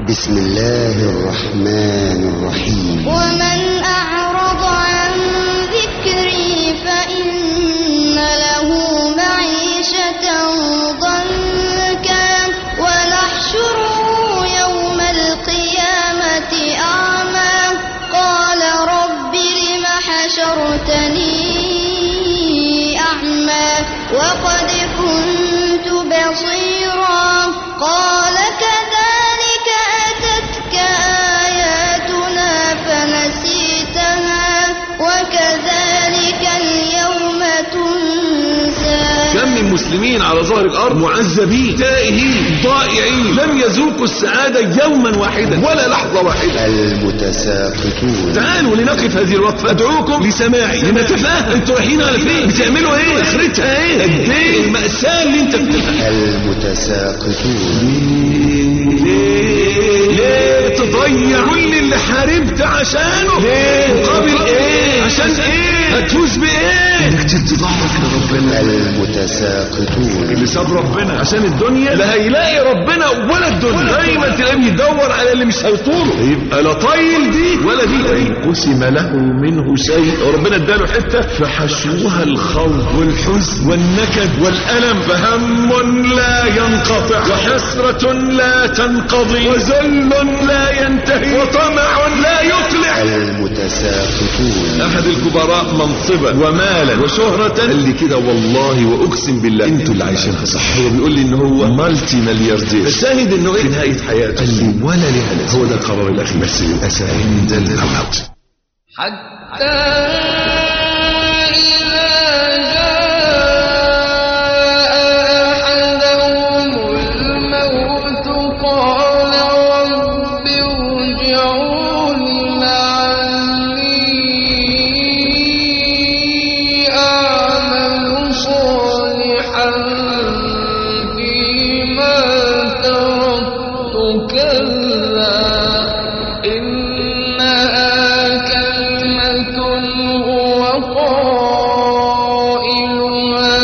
بسم الله الرحمن الرحيم ومن أعرض عن ذكري فإن له معيشة ضنكا ونحشره يوم القيامة أعمى قال رب لم حشرتني أعمى وقد كنت بصيرا قال كذلك أتتك آياتنا فنسيتها وكذلك اليوم تنسى كم من مسلمين على ظهر الارض معذبين تائهين ضائعين لم يذوقوا السعاده يوما واحدا ولا لحظه واحده المتساقطون تعالوا لنقف هذه الوقفه ادعوكم لسماعي لنتفاهم انتوا رايحين على فين بتعملوا ايه اخرتها ايه قد ايه الماساه اللي انت بتبقى المتساقطون ليه ليه تضيع كل اللي حاربت عشانه ليه مقابل ايه عشان ايه هتفوز بايه انك تتضعف لربنا المتساقطون اللي ساب ربنا عشان الدنيا لا هيلاقي ربنا ولا الدنيا دايما تلاقيه بيدور على اللي مش هيطوله يبقى لا طايل دي ولا دي قسم له منه شيء ربنا اداله حته فحشوها الخوف والحزن والنكد والالم فهم لا ينقطع وحسره لا تنقضي وذل لا ينتهي وطمع لا يقلع المتساقطون احد الكبراء منصبا ومالا وشهرة قال لي كده والله واقسم بالله انتوا اللي عايشينها صح هو بيقول لي ان هو مالتي ملياردير الشاهد انه ايه في نهاية حياته قال لي ولا لها لازمة. هو ده القرار الاخير بس للاسف عند الموت حتى إذا جاء أحدهم الموت قال رب ارجعون لعلي أعمل صالحا فيما تركت كلا إنها كلمة هو قائلها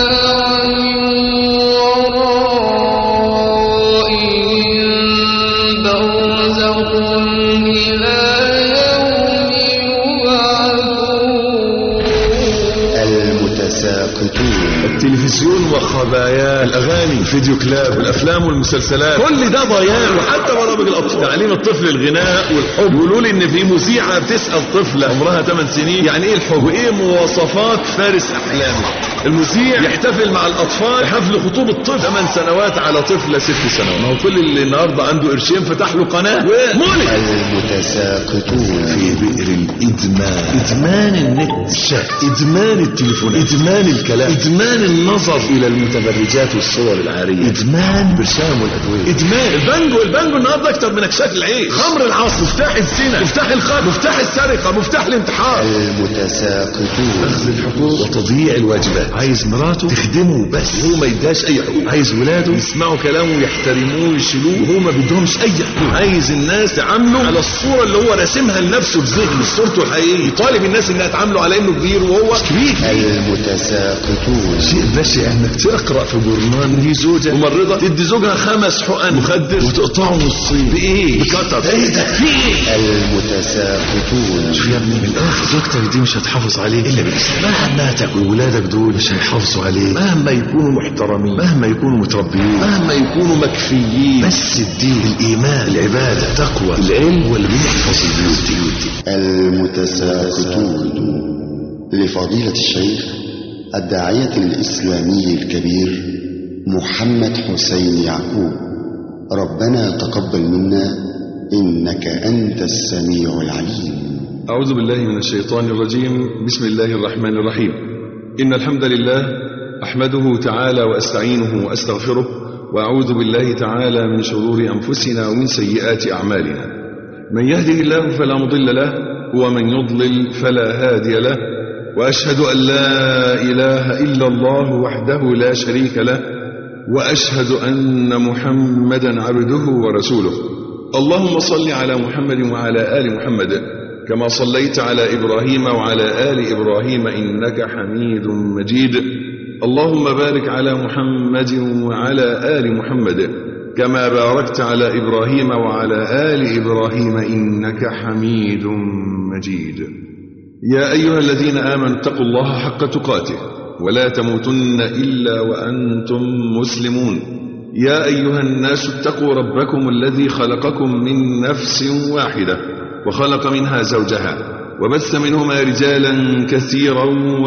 ومن ورائهم برزخ إلى يوم يبعثون المتساقطون التلفزيون وخباياه الاغاني الفيديو كلاب والافلام والمسلسلات كل ده ضياع وحتى برامج الاطفال تعليم الطفل الغناء والحب يقولوا لي ان في مذيعه بتسال طفله عمرها 8 سنين يعني ايه الحب وايه مواصفات فارس احلامه المذيع يحتفل مع الاطفال حفل خطوبه طفل 8 سنوات على طفله 6 سنوات ما هو كل اللي النهارده عنده قرشين فتح له قناه ومولد المتساقطون في بئر الادمان ادمان النت الشات ادمان التليفون ادمان الكلام ادمان النظر الى المتبرجات والصور العاريه ادمان برشام والادويه ادمان البنجو البنجو النهارده اكتر من اكشاك العين خمر العصر مفتاح الزنا مفتاح الخمر مفتاح السرقه مفتاح الانتحار المتساقطون اخذ الحقوق وتضييع الواجبات عايز مراته تخدمه بس هو ما يداش اي حقوق عايز ولاده يسمعوا كلامه ويحترموه ويشيلوه وهو ما بدهمش اي حقوق عايز الناس تعامله على الصوره اللي هو راسمها لنفسه في ذهنه صورته الحقيقيه يطالب الناس انها تعامله على انه كبير وهو مش كبير المتساقطون شيء بشع انك تقرا في جورنال دي زوجه ممرضه تدي زوجها خمس حقن مخدر وتقطعه نصين بايه؟ بكتر ايه ده؟ في ايه؟ المتساقطون شوف يا ابني من الاخر زوجتك دي مش هتحافظ عليه الا بالاسلام مهما تكون ولادك دول مش هيحافظوا عليه مهما يكونوا محترمين مهما يكونوا متربيين مهما يكونوا مكفيين بس الدين الايمان العباده التقوى العلم هو اللي بيحفظ البيوت دي المتساقطون لفضيلة الشيخ الداعية الإسلامي الكبير محمد حسين يعقوب ربنا تقبل منا إنك أنت السميع العليم أعوذ بالله من الشيطان الرجيم بسم الله الرحمن الرحيم إن الحمد لله أحمده تعالى وأستعينه وأستغفره وأعوذ بالله تعالى من شرور أنفسنا ومن سيئات أعمالنا من يهده الله فلا مضل له ومن يضلل فلا هادي له وأشهد أن لا إله إلا الله وحده لا شريك له وأشهد أن محمدا عبده ورسوله اللهم صل على محمد وعلى آل محمد كما صليت على إبراهيم وعلى آل إبراهيم إنك حميد مجيد اللهم بارك على محمد وعلى آل محمد كما باركت على إبراهيم وعلى آل إبراهيم إنك حميد مجيد يا أيها الذين آمنوا اتقوا الله حق تقاته ولا تموتن إلا وأنتم مسلمون يا أيها الناس اتقوا ربكم الذي خلقكم من نفس واحدة وخلق منها زوجها وبث منهما رجالا كثيرا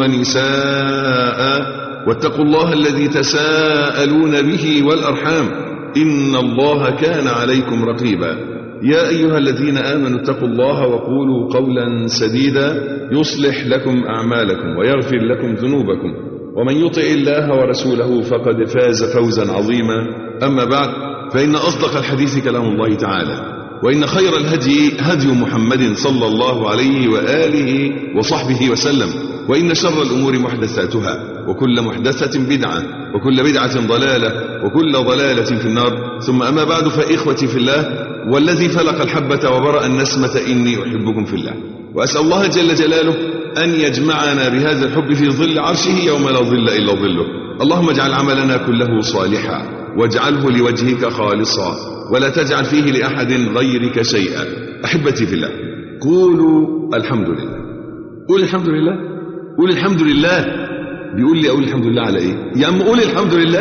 ونساء واتقوا الله الذي تساءلون به والأرحام إن الله كان عليكم رقيبا يا أيها الذين آمنوا اتقوا الله وقولوا قولا سديدا يصلح لكم أعمالكم ويغفر لكم ذنوبكم ومن يطع الله ورسوله فقد فاز فوزا عظيما أما بعد فإن أصدق الحديث كلام الله تعالى وإن خير الهدي هدي محمد صلى الله عليه وآله وصحبه وسلم وإن شر الأمور محدثاتها وكل محدثة بدعة وكل بدعة ضلالة وكل ضلالة في النار ثم أما بعد فإخوتي في الله والذي فلق الحبة وبرأ النسمة إني أحبكم في الله وأسأل الله جل جلاله أن يجمعنا بهذا الحب في ظل عرشه يوم لا ظل إلا ظله اللهم اجعل عملنا كله صالحا واجعله لوجهك خالصا ولا تجعل فيه لأحد غيرك شيئا أحبتي في الله قولوا الحمد لله قول الحمد لله قول الحمد لله بيقول لي أقول الحمد لله على إيه يا عم قول الحمد لله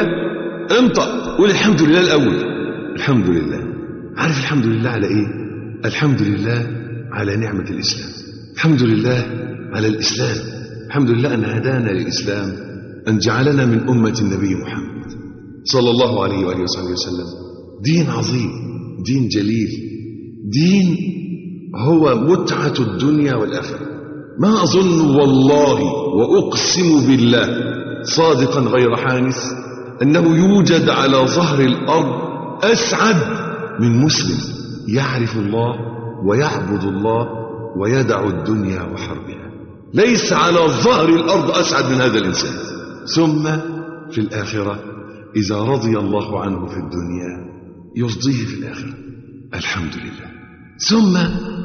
انطق قول الحمد لله الأول الحمد لله عارف الحمد لله على إيه الحمد لله على نعمة الإسلام الحمد لله على الإسلام الحمد لله أن هدانا للإسلام أن جعلنا من أمة النبي محمد صلى الله عليه وآله وصحبه وسلم دين عظيم دين جليل دين هو متعة الدنيا والآخرة ما أظن والله وأقسم بالله صادقا غير حانث أنه يوجد على ظهر الأرض أسعد من مسلم يعرف الله ويعبد الله ويدع الدنيا وحربها ليس على ظهر الأرض أسعد من هذا الإنسان ثم في الآخرة إذا رضي الله عنه في الدنيا يرضيه في الآخرة الحمد لله ثم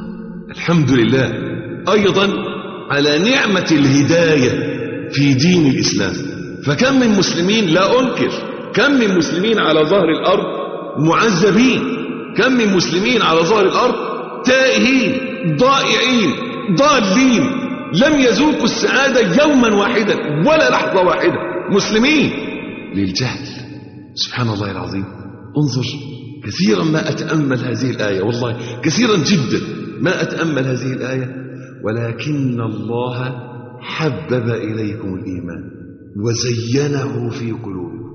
الحمد لله أيضا على نعمة الهداية في دين الإسلام فكم من مسلمين لا أنكر كم من مسلمين على ظهر الأرض معذبين كم من مسلمين على ظهر الأرض تائهين ضائعين ضالين لم يذوقوا السعادة يوما واحدا ولا لحظة واحدة مسلمين للجهل سبحان الله العظيم انظر كثيرا ما أتأمل هذه الآية والله كثيرا جدا ما أتأمل هذه الآية ولكن الله حبب إليكم الإيمان وزينه في قلوبكم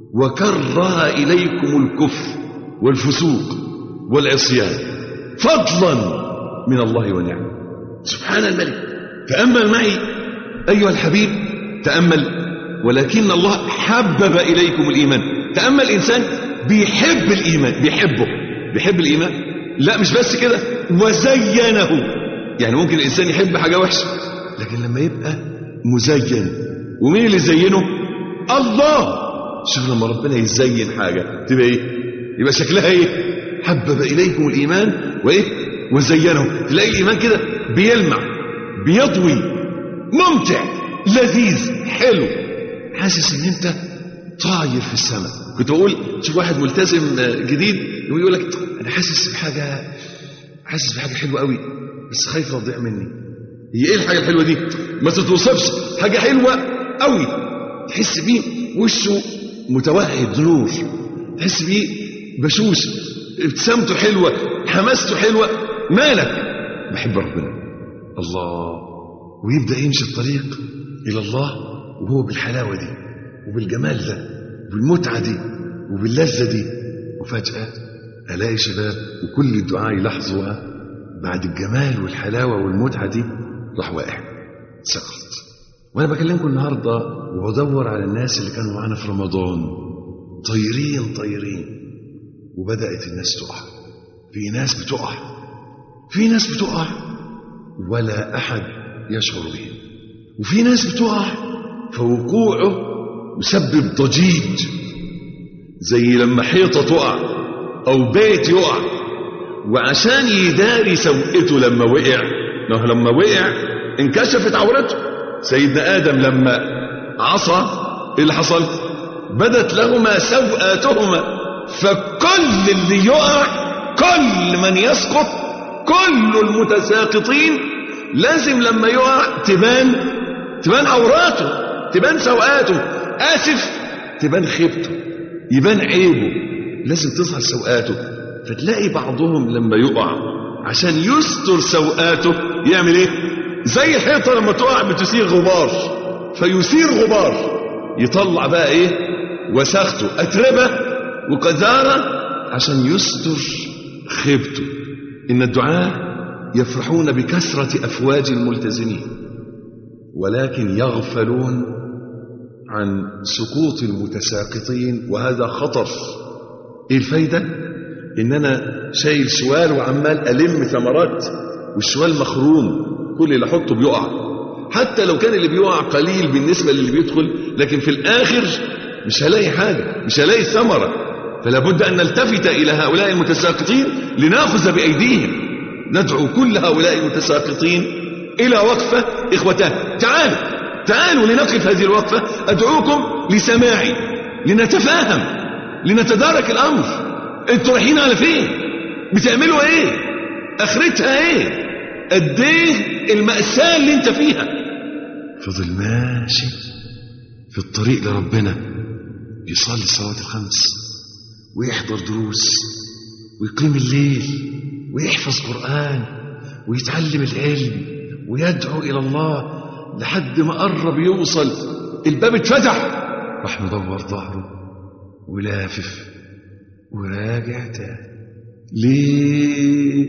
وكره إليكم الكفر والفسوق والعصيان فضلا من الله ونعمه سبحان الملك تأمل معي أيها الحبيب تأمل ولكن الله حبب إليكم الإيمان تأمل إنسان بيحب الإيمان بيحبه بيحب الإيمان لا مش بس كده وزينه يعني ممكن الإنسان يحب حاجة وحشة لكن لما يبقى مزين ومين اللي زينه الله شوف لما ربنا يزين حاجة تبقى ايه يبقى شكلها ايه حبب إليكم الإيمان وايه وزينه تلاقي الإيمان كده بيلمع بيضوي ممتع لذيذ حلو حاسس ان انت طاير في السماء كنت بقول شوف واحد ملتزم جديد ويقول لك انا حاسس بحاجه حاسس بحاجه حلوه قوي بس خايف تضيع مني هي ايه الحاجه الحلوه دي ما تتوصفش حاجه حلوه قوي تحس بيه وشه متوهج نور تحس بيه بشوش ابتسامته حلوه حماسته حلوه مالك بحب ربنا الله ويبدا يمشي الطريق الى الله وهو بالحلاوه دي وبالجمال ده وبالمتعه دي وباللذه دي وفجاه الاقي شباب وكل الدعاء يلاحظوها بعد الجمال والحلاوه والمتعه دي راح واقع سقط وانا بكلمكم النهارده وبدور على الناس اللي كانوا معانا في رمضان طايرين طايرين وبدات الناس تقع في ناس بتقع في ناس بتقع ولا احد يشعر به وفي ناس بتقع فوقوعه يسبب ضجيج زي لما حيطه تقع او بيت يقع وعشان يداري سوءته لما وقع لما وقع انكشفت عورته سيدنا ادم لما عصى ايه اللي حصل بدت لهما سوءاتهما فكل اللي يقع كل من يسقط كل المتساقطين لازم لما يقع تبان تبان عوراته تبان سوءاته آسف تبان خيبته يبان عيبه لازم تظهر سوءاته فتلاقي بعضهم لما يقع عشان يستر سوءاته يعمل ايه زي الحيطه لما تقع بتثير غبار فيثير غبار يطلع بقى ايه وساخته اتربه وقذاره عشان يستر خيبته ان الدعاء يفرحون بكثره افواج الملتزمين ولكن يغفلون عن سقوط المتساقطين وهذا خطر ايه الفايده ان انا شايل شوال وعمال الم ثمرات والشوال مخروم كل اللي احطه بيقع حتى لو كان اللي بيقع قليل بالنسبه للي بيدخل لكن في الاخر مش هلاقي حاجه مش هلاقي ثمره فلا بد ان نلتفت الى هؤلاء المتساقطين لناخذ بايديهم ندعو كل هؤلاء المتساقطين الى وقفه اخوتان تعالوا تعالوا لنقف هذه الوقفه ادعوكم لسماعي لنتفاهم لنتدارك الامر انتوا رايحين على فين بتعملوا ايه اخرتها ايه قد ايه المأساة اللي انت فيها فضل ماشي في الطريق لربنا يصلي الصلوات الخمس ويحضر دروس ويقيم الليل ويحفظ قرآن ويتعلم العلم ويدعو إلى الله لحد ما قرب يوصل الباب اتفتح راح مدور ظهره ولافف وراجع تاني ليه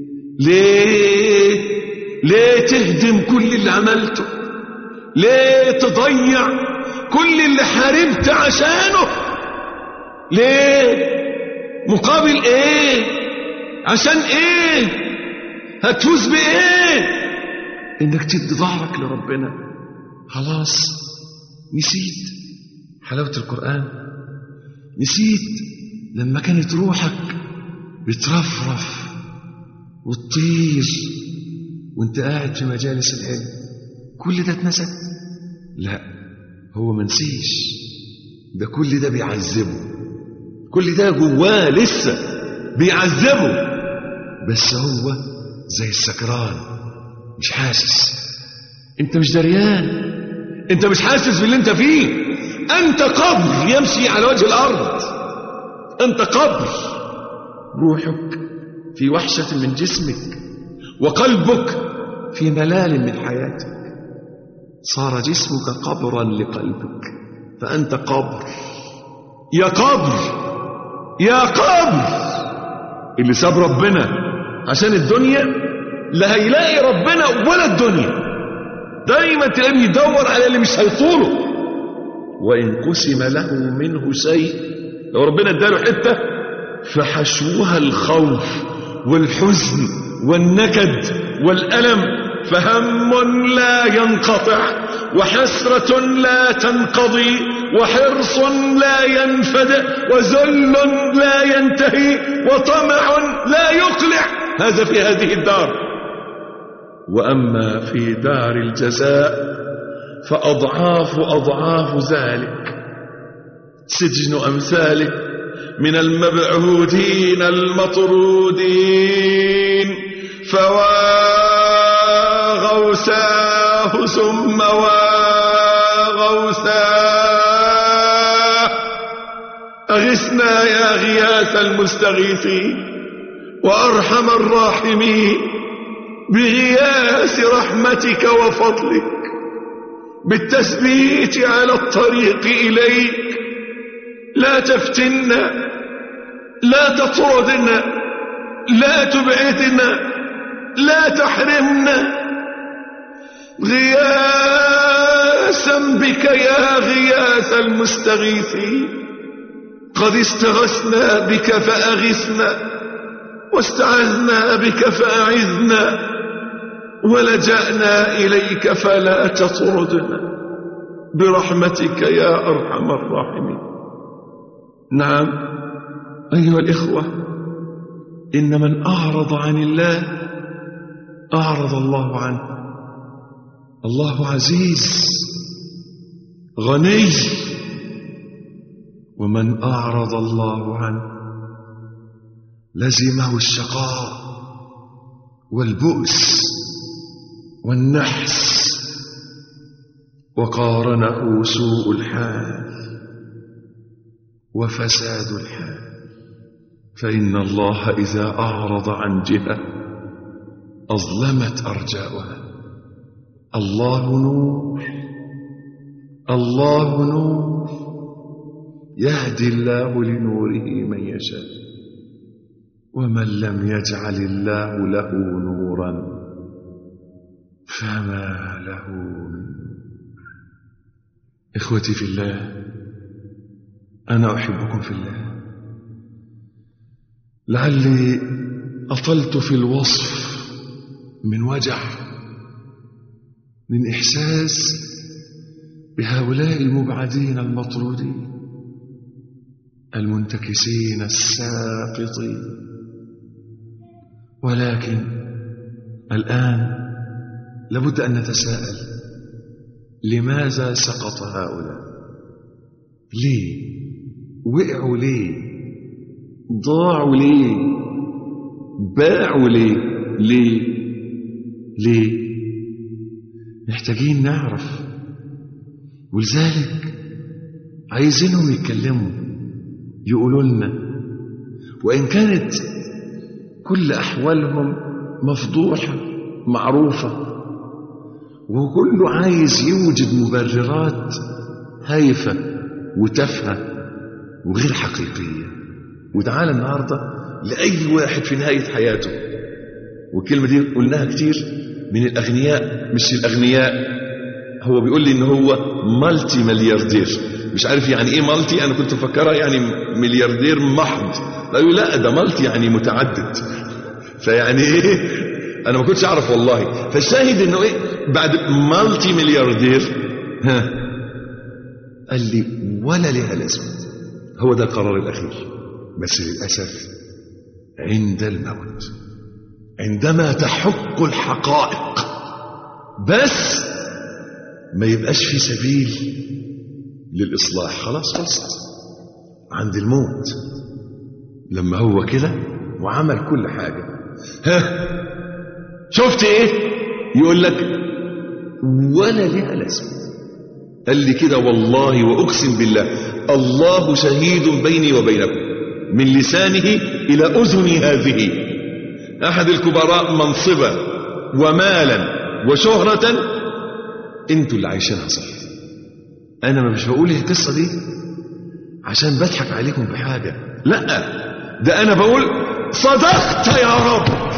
ليه ليه تهدم كل اللي عملته ليه تضيع كل اللي حاربت عشانه ليه مقابل ايه عشان ايه هتفوز بايه انك تدي ظهرك لربنا خلاص نسيت حلاوة القرآن نسيت لما كانت روحك بترفرف وتطير وانت قاعد في مجالس العلم كل ده اتنسى لا هو منسيش ده كل ده بيعذبه كل ده جواه لسه بيعذبه بس هو زي السكران مش حاسس انت مش دريان انت مش حاسس باللي انت فيه انت قبر يمشي على وجه الارض انت قبر روحك في وحشة من جسمك وقلبك في ملال من حياتك صار جسمك قبرا لقلبك فأنت قبر يا قبر يا قبر اللي ساب ربنا عشان الدنيا لا هيلاقي ربنا ولا الدنيا دايما تلاقيه يدور على اللي مش هيطوله وإن قسم له منه شيء لو ربنا اداله حتة فحشوها الخوف والحزن والنكد والألم فهم لا ينقطع وحسرة لا تنقضي وحرص لا ينفد وذل لا ينتهي وطمع لا يقلع هذا في هذه الدار وأما في دار الجزاء فأضعاف أضعاف ذلك سجن أمثاله من المبعوثين المطرودين فواغوساه ثم واغوساه أغثنا يا غياث المستغيثين وأرحم الراحمين بغياث رحمتك وفضلك بالتثبيت على الطريق إليك لا تفتنا لا تطردنا لا تبعدنا لا تحرمنا غياثا بك يا غياث المستغيثين قد استغثنا بك فأغثنا واستعذنا بك فأعذنا ولجأنا إليك فلا تطردنا برحمتك يا أرحم الراحمين نعم أيها الإخوة إن من أعرض عن الله أعرض الله عنه الله عزيز غني ومن أعرض الله عنه لزمه الشقاء والبؤس والنحس وقارنه سوء الحال وفساد الحال فإن الله إذا أعرض عن جهة أظلمت أرجاؤها الله نور الله نور يهدي الله لنوره من يشاء ومن لم يجعل الله له نورا فما له من نور إخوتي في الله أنا أحبكم في الله لعلي أطلت في الوصف من وجع من إحساس بهؤلاء المبعدين المطرودين المنتكسين الساقطين ولكن الآن لابد أن نتساءل لماذا سقط هؤلاء ليه وقعوا ليه ضاعوا ليه باعوا ليه ليه ليه محتاجين نعرف ولذلك عايزينهم يتكلموا يقولوا لنا وإن كانت كل أحوالهم مفضوحة معروفة وكله عايز يوجد مبررات هايفة وتافهة وغير حقيقية وتعالى النهاردة لأي واحد في نهاية حياته والكلمة دي قلناها كتير من الأغنياء مش الأغنياء هو بيقول لي إن هو مالتي ملياردير مش عارف يعني إيه مالتي أنا كنت مفكرها يعني ملياردير محض لا يقول لا ده مالتي يعني متعدد فيعني إيه أنا ما كنتش أعرف والله فالشاهد إنه إيه بعد مالتي ملياردير ها قال لي ولا لها لازمه هو ده القرار الأخير بس للأسف عند الموت عندما تحق الحقائق بس ما يبقاش في سبيل للإصلاح خلاص خلصت عند الموت لما هو كده وعمل كل حاجة ها شفت ايه يقول لك ولا لها لازمه قال لي كده والله وأقسم بالله الله شهيد بيني وبينكم من لسانه إلى أذني هذه أحد الكبراء منصبا ومالا وشهرة انتوا اللي عايشينها صح أنا مش بقول القصة دي عشان بضحك عليكم بحاجة لا ده أنا بقول صدقت يا رب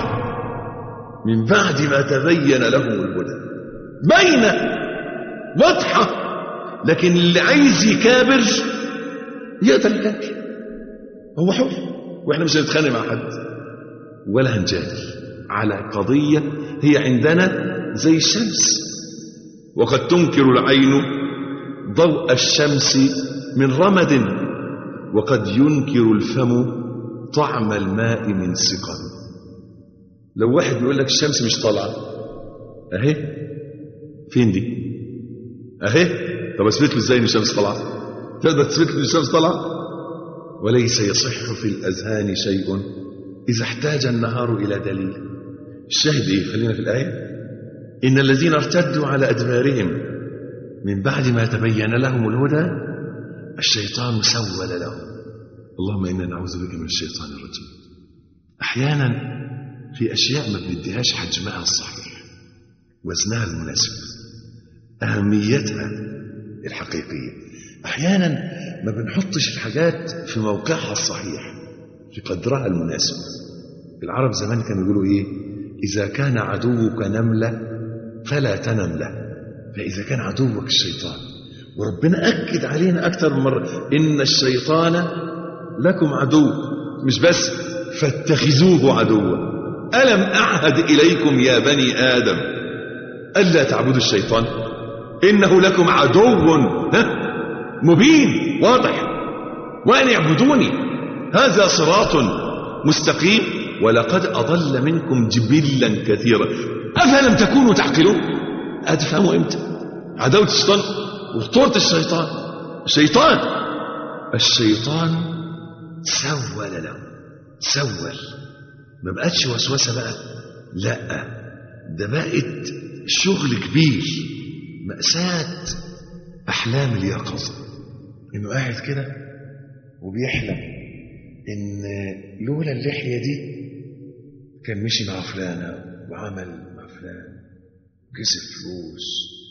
من بعد ما تبين لهم الهدى باينة واضحة لكن اللي عايز يكابر يقدر يكابر هو حر واحنا مش هنتخانق مع حد ولا هنجادل على قضية هي عندنا زي الشمس وقد تنكر العين ضوء الشمس من رمد وقد ينكر الفم طعم الماء من سقم لو واحد بيقول لك الشمس مش طالعه اهي فين دي اهي طب اثبت له ازاي ان الشمس طالعه تقدر تثبت له ان الشمس طالعه وليس يصح في الاذهان شيء اذا احتاج النهار الى دليل الشاهد ايه خلينا في الايه ان الذين ارتدوا على ادبارهم من بعد ما تبين لهم الهدى الشيطان سول لهم اللهم انا نعوذ بك من الشيطان الرجيم احيانا في اشياء ما بنديهاش حجمها الصحيح وزنها المناسب اهميتها الحقيقيه احيانا ما بنحطش الحاجات في موقعها الصحيح في قدرها المناسب العرب زمان كانوا يقولوا ايه اذا كان عدوك نمله فلا تنم له فاذا كان عدوك الشيطان وربنا اكد علينا اكثر من مره ان الشيطان لكم عدو مش بس فاتخذوه عدوا الم اعهد اليكم يا بني ادم الا تعبدوا الشيطان انه لكم عدو ها مبين واضح وان اعبدوني هذا صراط مستقيم ولقد اضل منكم جبلا كثيرا افلم تكونوا تعقلون هتفهموا امتى عداوه الشيطان وخطوره الشيطان الشيطان الشيطان سول له سول ما بقتش وسوسة بقى لا ده بقت شغل كبير مأساة أحلام اليقظة إنه قاعد كده وبيحلم إن لولا اللحية دي كان مشي مع فلانة وعمل مع فلان وكسب فلوس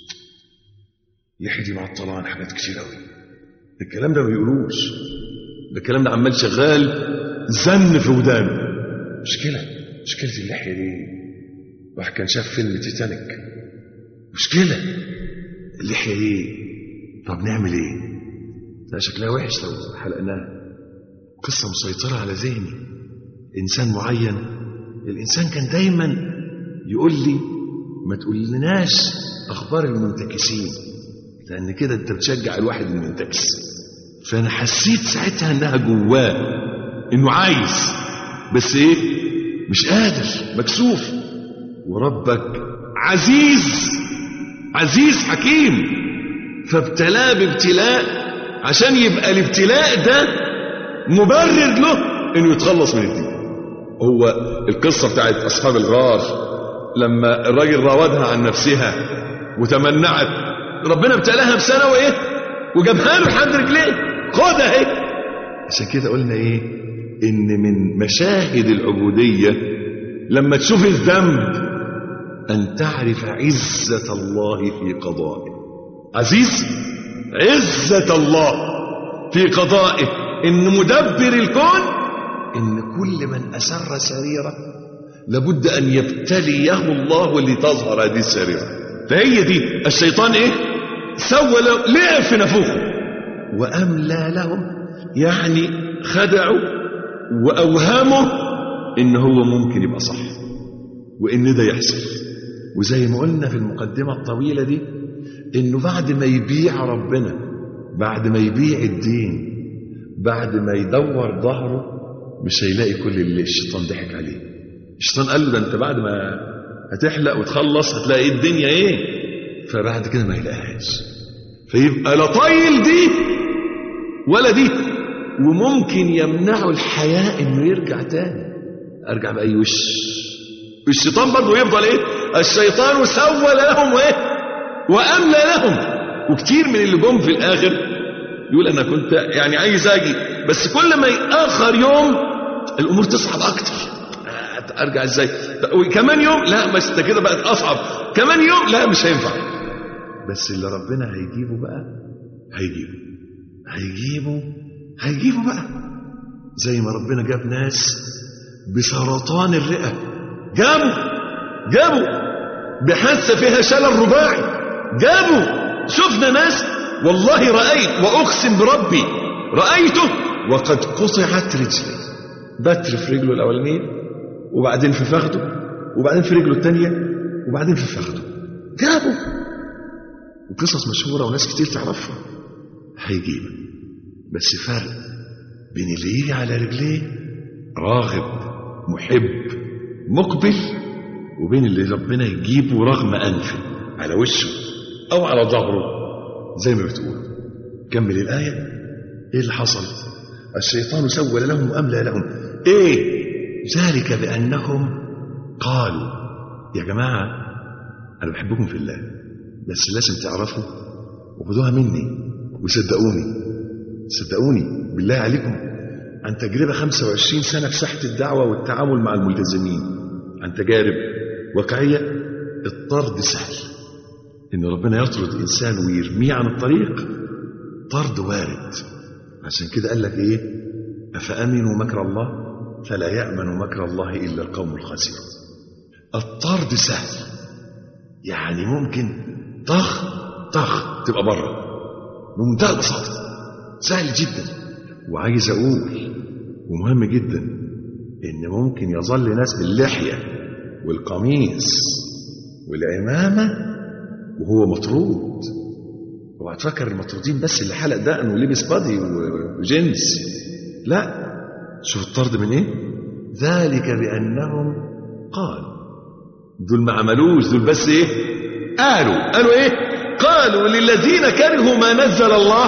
اللحية دي معطلة عن حاجات كتير أوي الكلام ده ما بيقولوش ده الكلام ده عمال شغال زن في ودانه مشكلة مشكلة اللحية دي واحد كان شاف فيلم تيتانيك مشكلة اللحية دي طب نعمل ايه لا شكلها وحش لو حلقناها قصة مسيطرة على ذهني إنسان معين الإنسان كان دايما يقول لي ما تقولناش أخبار المنتكسين لأن كده أنت بتشجع الواحد انه ينتكس فأنا حسيت ساعتها إنها جواه إنه عايز بس إيه مش قادر مكسوف وربك عزيز عزيز حكيم فابتلاه بابتلاء عشان يبقى الابتلاء ده مبرر له انه يتخلص من الدين هو القصه بتاعت اصحاب الغار لما الراجل راودها عن نفسها وتمنعت ربنا ابتلاها بسنه وايه وجابها له لحد رجليه خدها اهي عشان كده قلنا ايه ان من مشاهد العبوديه لما تشوف الذنب ان تعرف عزه الله في قضائه عزيز عزه الله في قضائه ان مدبر الكون ان كل من اسر سريره لابد ان يبتليه الله لتظهر هذه السريره فهي دي الشيطان ايه سوى له لعب في نفوخه واملى لهم يعني خدعوا واوهموا ان هو ممكن يبقى صح وان ده يحصل وزي ما قلنا في المقدمه الطويله دي انه بعد ما يبيع ربنا بعد ما يبيع الدين بعد ما يدور ظهره مش هيلاقي كل اللي الشيطان ضحك عليه الشيطان قال له ده انت بعد ما هتحلق وتخلص هتلاقي ايه الدنيا ايه فبعد كده ما يلاقيهاش فيبقى لا طايل دي ولا دي وممكن يمنعه الحياء انه يرجع تاني ارجع باي وش الشيطان برضه يفضل ايه الشيطان سول لهم ايه واملى لهم وكتير من اللي جم في الاخر يقول انا كنت يعني عايز اجي بس كل ما ياخر يوم الامور تصعب اكتر ارجع ازاي وكمان يوم لا بس انت كده بقت اصعب كمان يوم لا مش هينفع بس اللي ربنا هيجيبه بقى هيجيبه هيجيبه هيجيبه بقى زي ما ربنا جاب ناس بسرطان الرئه جابوا جابوا بحادثه فيها شلل رباعي جابوا شفنا ناس والله رأيت وأقسم بربي رأيته وقد قطعت رجلي بتر في رجله الأولانية وبعدين في فخده وبعدين في رجله الثانية وبعدين في فخده جابوا وقصص مشهورة وناس كتير تعرفها هيجيب بس فرق بين اللي يجي على رجليه راغب محب مقبل وبين اللي ربنا يجيبه رغم أنفه على وشه أو على ظهره زي ما بتقول كمل الآية إيه اللي حصل الشيطان سول لهم وأملى لهم إيه ذلك بأنهم قالوا يا جماعة أنا بحبكم في الله بس لازم تعرفوا وخدوها مني وصدقوني صدقوني بالله عليكم عن تجربة 25 سنة في ساحة الدعوة والتعامل مع الملتزمين عن تجارب واقعية الطرد سهل إن ربنا يطرد إنسان ويرميه عن الطريق طرد وارد عشان كده قال لك إيه أفأمنوا مكر الله فلا يأمن مكر الله إلا القوم الخاسرون الطرد سهل يعني ممكن طخ طخ تبقى بره بمنتهى البساطة سهل جدا وعايز أقول ومهم جدا إن ممكن يظل ناس باللحية والقميص والعمامة وهو مطرود اوعى تفكر المطرودين بس اللي حلق دقن ولبس بادي وجنس لا شوف الطرد من ايه ذلك بانهم قال دول ما عملوش دول بس ايه قالوا قالوا ايه قالوا للذين كرهوا ما نزل الله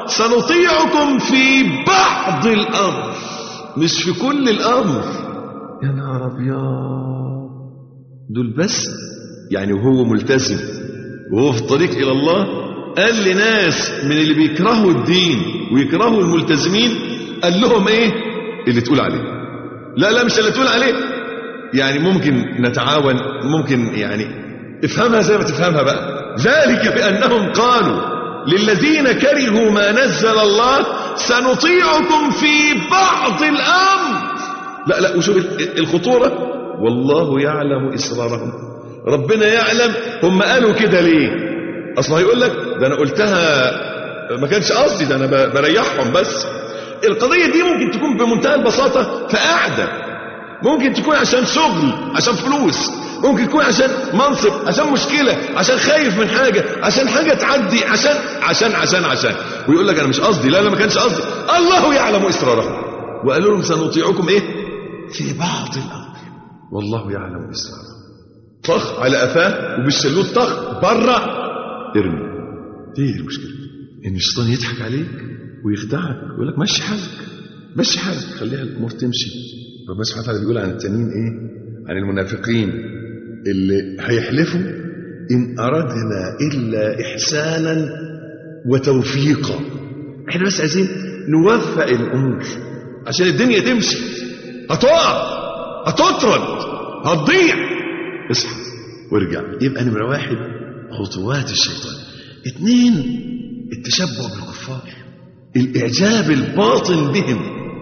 سنطيعكم في بعض الأمر مش في كل الأمر يا نهار أبيض دول بس يعني وهو ملتزم وهو في الطريق إلى الله قال لناس من اللي بيكرهوا الدين ويكرهوا الملتزمين قال لهم ايه اللي تقول عليه لا لا مش اللي تقول عليه يعني ممكن نتعاون ممكن يعني افهمها زي ما تفهمها بقى ذلك بأنهم قالوا للذين كرهوا ما نزل الله سنطيعكم في بعض الأمر لا لا وشوف الخطورة والله يعلم إسرارهم ربنا يعلم هم قالوا كده ليه أصلا هيقول لك ده أنا قلتها ما كانش قصدي ده أنا بريحهم بس القضية دي ممكن تكون بمنتهى البساطة في قعدة ممكن تكون عشان شغل عشان فلوس ممكن تكون عشان منصب عشان مشكلة عشان خايف من حاجة عشان حاجة تعدي عشان عشان عشان عشان ويقول لك أنا مش قصدي لا لا ما كانش قصدي الله يعلم إسرارهم وقالوا لهم سنطيعكم إيه في بعض الأمر والله يعلم إسرارهم طخ على قفاه وبالشلوت طخ بره ارمي دي المشكلة إن الشيطان يضحك عليك ويخدعك ويقول لك مشي حالك مشي حالك خليها الأمور تمشي ربنا سبحانه وتعالى بيقول عن التانيين إيه عن المنافقين اللي هيحلفوا إن أردنا إلا إحسانا وتوفيقا احنا بس عايزين نوفق الأمور عشان الدنيا تمشي هتقع هتطرد هتضيع اصحى وارجع يبقى نمرة واحد خطوات الشيطان اتنين التشبع بالكفار الإعجاب الباطن بهم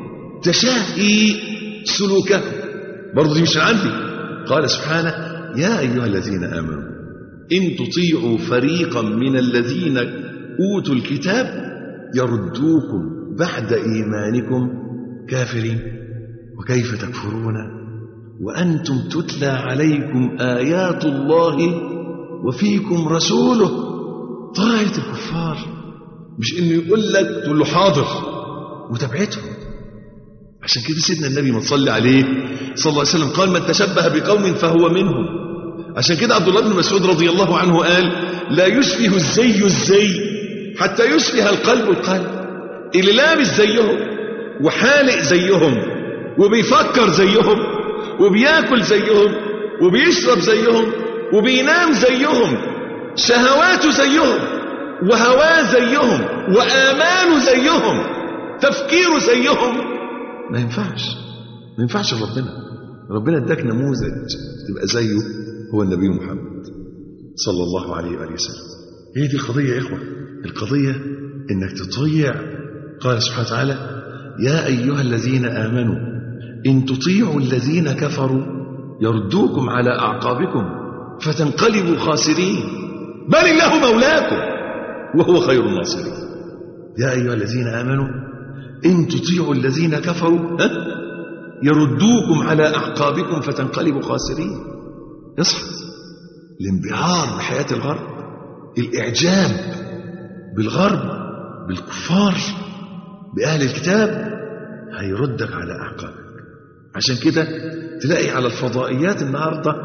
تشاهي سلوكهم برضه دي مش عندي قال سبحانه يا أيها الذين آمنوا إن تطيعوا فريقا من الذين أوتوا الكتاب يردوكم بعد إيمانكم كافرين وكيف تكفرون وأنتم تتلى عليكم آيات الله وفيكم رسوله طاعة الكفار مش إنه يقول لك تقول له حاضر متابعتهم عشان كده سيدنا النبي ما تصلي عليه صلى الله عليه وسلم قال من تشبه بقوم فهو منهم عشان كده عبد الله بن مسعود رضي الله عنه قال لا يشبه الزي الزي حتى يشبه القلب القلب اللي لابس زيهم وحالق زيهم وبيفكر زيهم وبياكل زيهم وبيشرب زيهم وبينام زيهم شهواته زيهم وهواه زيهم وآماله زيهم تفكيره زيهم ما ينفعش ما ينفعش ربنا ربنا اداك نموذج تبقى زيه هو النبي محمد صلى الله عليه وآله وسلم هي دي القضية يا إخوة القضية إنك تطيع قال سبحانه وتعالى يا أيها الذين آمنوا إن تطيعوا الذين كفروا يردوكم على أعقابكم فتنقلبوا خاسرين بل الله مولاكم وهو خير الناصرين يا أيها الذين آمنوا إن تطيعوا الذين كفروا ها؟ يردوكم على أعقابكم فتنقلبوا خاسرين يصحى الانبهار بحياة الغرب الإعجاب بالغرب بالكفار بأهل الكتاب هيردك على أعقابك عشان كده تلاقي على الفضائيات النهاردة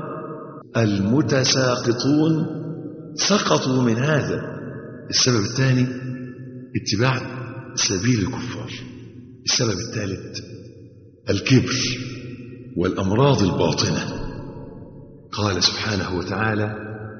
المتساقطون سقطوا من هذا السبب الثاني اتباع سبيل الكفار السبب الثالث الكبر والأمراض الباطنة قال سبحانه وتعالى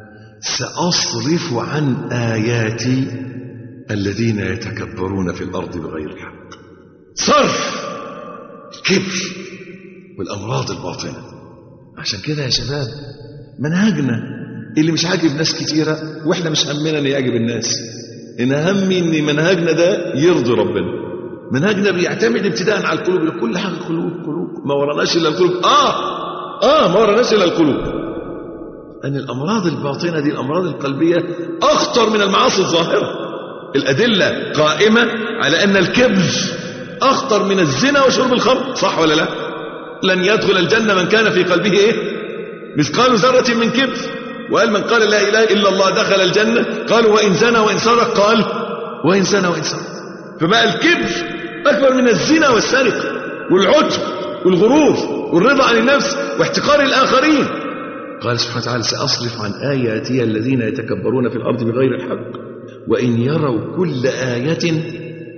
سأصرف عن آياتي الذين يتكبرون في الأرض بغير الحق صرف الكبر والأمراض الباطنة عشان كده يا شباب منهجنا اللي مش عاجب ناس كتيرة واحنا مش همنا ان يعجب الناس ان همي ان منهجنا ده يرضي ربنا منهجنا بيعتمد ابتداء على القلوب كل حاجة قلوب قلوب ما وراناش الا القلوب اه اه ما وراناش الا القلوب ان الامراض الباطنة دي الامراض القلبية اخطر من المعاصي الظاهرة الادلة قائمة على ان الكبر اخطر من الزنا وشرب الخمر صح ولا لا لن يدخل الجنة من كان في قلبه ايه مثقال ذرة من كبر وقال من قال لا إله إلا الله دخل الجنة قالوا وإن زنى وإن سرق قال وإن زنى وإن سرق فبقى الكبر أكبر من الزنا والسرقة والعجب والغرور والرضا عن النفس واحتقار الآخرين قال سبحانه وتعالى سأصرف عن آياتي الذين يتكبرون في الأرض بغير الحق وإن يروا كل آية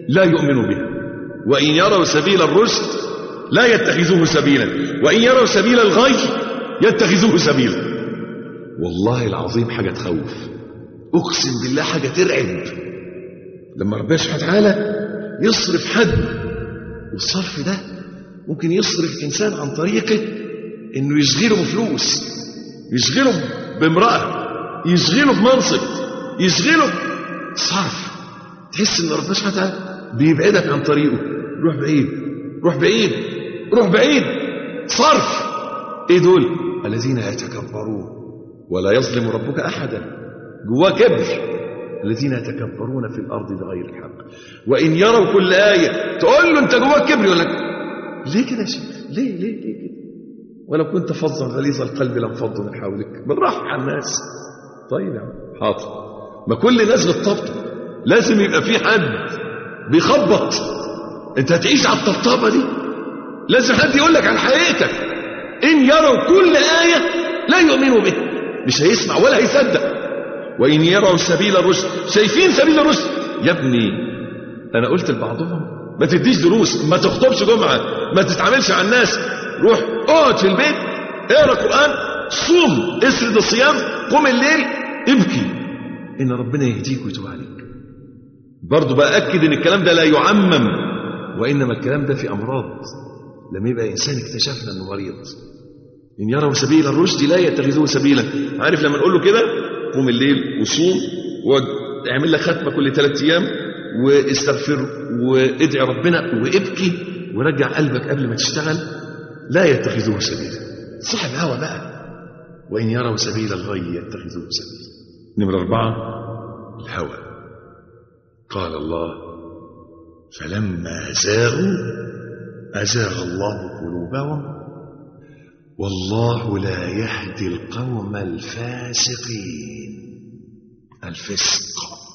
لا يؤمنوا به وإن يروا سبيل الرشد لا يتخذوه سبيلا وإن يروا سبيل الغي يتخذوه سبيلا والله العظيم حاجة تخوف أقسم بالله حاجة ترعب لما ربنا سبحانه وتعالى يصرف حد والصرف ده ممكن يصرف إنسان عن طريقه إنه يشغله بفلوس يشغله بامرأة يشغله بمنصب يشغله صرف تحس إن ربنا سبحانه وتعالى بيبعدك عن طريقه روح بعيد روح بعيد روح بعيد صرف ايه دول الذين يتكبرون ولا يظلم ربك احدا جواه كبر الذين يتكبرون في الارض بغير الحق وان يروا كل ايه تقول له انت جواك كبر يقول لك ليه كده يا شيخ ليه ليه ليه كده ولو كنت فظا غليظ القلب لانفضوا من حولك بالراحه على الناس طيب يا عم حاضر ما كل الناس بتطبطب لازم يبقى في حد بيخبط انت هتعيش على الطبطبه دي لازم حد يقول لك عن حقيقتك ان يروا كل ايه لا يؤمنوا به مش هيسمع ولا هيصدق وان يروا سبيل الرشد شايفين سبيل الرشد يا ابني انا قلت لبعضهم ما تديش دروس ما تخطبش جمعه ما تتعاملش مع الناس روح اقعد في البيت اقرا قران صوم اسرد الصيام قم الليل ابكي ان ربنا يهديك ويتوب عليك برضه بأكد ان الكلام ده لا يعمم وانما الكلام ده في امراض لما يبقى انسان اكتشفنا انه مريض ان يروا سبيل الرشد لا يتخذوه سبيلا عارف لما نقول له كده قوم الليل وصوم واعمل لك ختمه كل ثلاث ايام واستغفر وادعي ربنا وابكي ورجع قلبك قبل ما تشتغل لا يتخذوه سبيلا صاحب هوى بقى وان يروا سبيل الغي يتخذوه سبيلا نمرة أربعة الهوى قال الله فلما زاغوا أزاغ الله قلوبهم والله لا يهدي القوم الفاسقين الفسق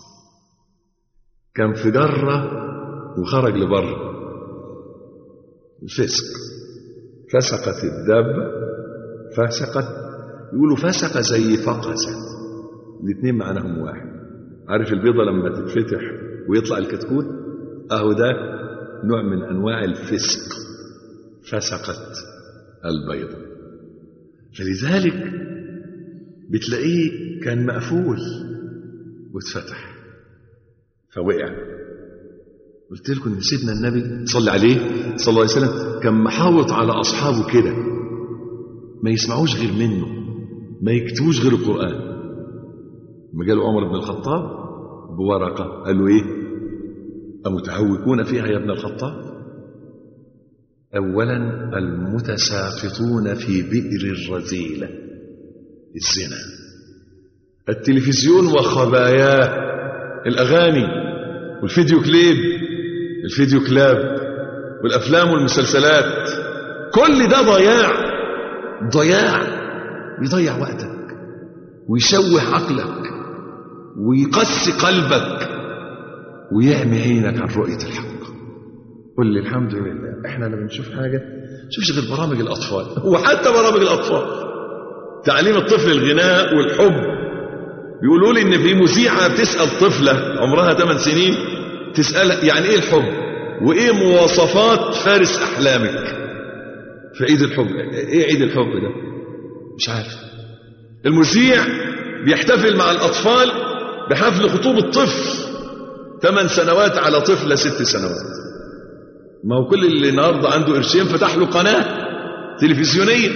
كان في جرة وخرج لبره الفسق فسقت الدابة فسقت يقولوا فسق زي فقست الاثنين معناهم واحد عارف البيضة لما تتفتح ويطلع الكتكوت اهو ده نوع من انواع الفسق فسقت البيضة فلذلك بتلاقيه كان مقفول واتفتح فوقع قلت لكم ان سيدنا النبي صلى عليه صلى الله عليه وسلم كان محاوط على اصحابه كده ما يسمعوش غير منه ما يكتبوش غير القران لما جاله عمر بن الخطاب بورقه قال له ايه أمتهوكون فيها يا ابن الخطاب أولا المتساقطون في بئر الرذيلة الزنا التلفزيون وخباياه الأغاني والفيديو كليب الفيديو كلاب والأفلام والمسلسلات كل ده ضياع ضياع يضيع وقتك ويشوه عقلك ويقسي قلبك ويعمي عينك عن رؤية الحق قل لي الحمد لله احنا لما بنشوف حاجة شوفش غير برامج الأطفال وحتى برامج الأطفال تعليم الطفل الغناء والحب بيقولوا لي ان في مذيعة بتسأل طفلة عمرها 8 سنين تسأل يعني ايه الحب وايه مواصفات فارس احلامك في عيد الحب ايه عيد الحب ده مش عارف المذيع بيحتفل مع الأطفال بحفل خطوبة طفل ثمان سنوات على طفلة ست سنوات ما هو كل اللي النهارده عنده قرشين فتح له قناة تلفزيونية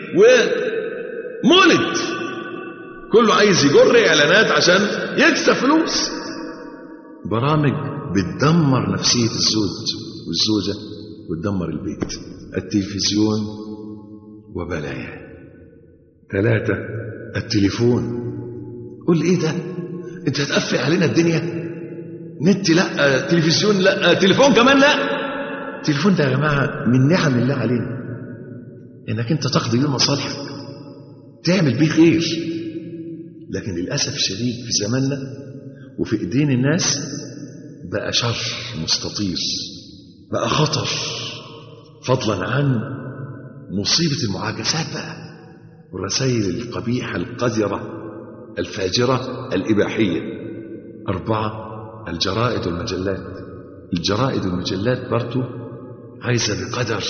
ومولد كله عايز يجر إعلانات عشان يكسب فلوس برامج بتدمر نفسية الزوج والزوجة وتدمر البيت التلفزيون وبلايا ثلاثة التليفون قول ايه ده انت هتقفل علينا الدنيا نت لا تلفزيون لا تليفون كمان لا التليفون ده يا جماعة من نعم الله علينا انك انت تقضي بيه مصالحك تعمل بيه خير لكن للأسف الشديد في زماننا وفي ايدين الناس بقى شر مستطير بقى خطر فضلا عن مصيبة المعاكسات بقى والرسائل القبيحة القذرة الفاجرة الإباحية أربعة الجرائد والمجلات الجرائد والمجلات برضه عايزة بقدر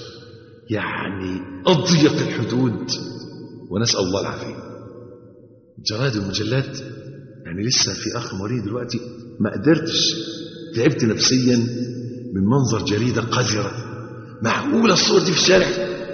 يعني أضيق الحدود ونسأل الله العافية الجرائد والمجلات يعني لسه في أخ مريض دلوقتي ما قدرتش تعبت نفسيا من منظر جريدة قذرة معقولة الصور دي في الشارع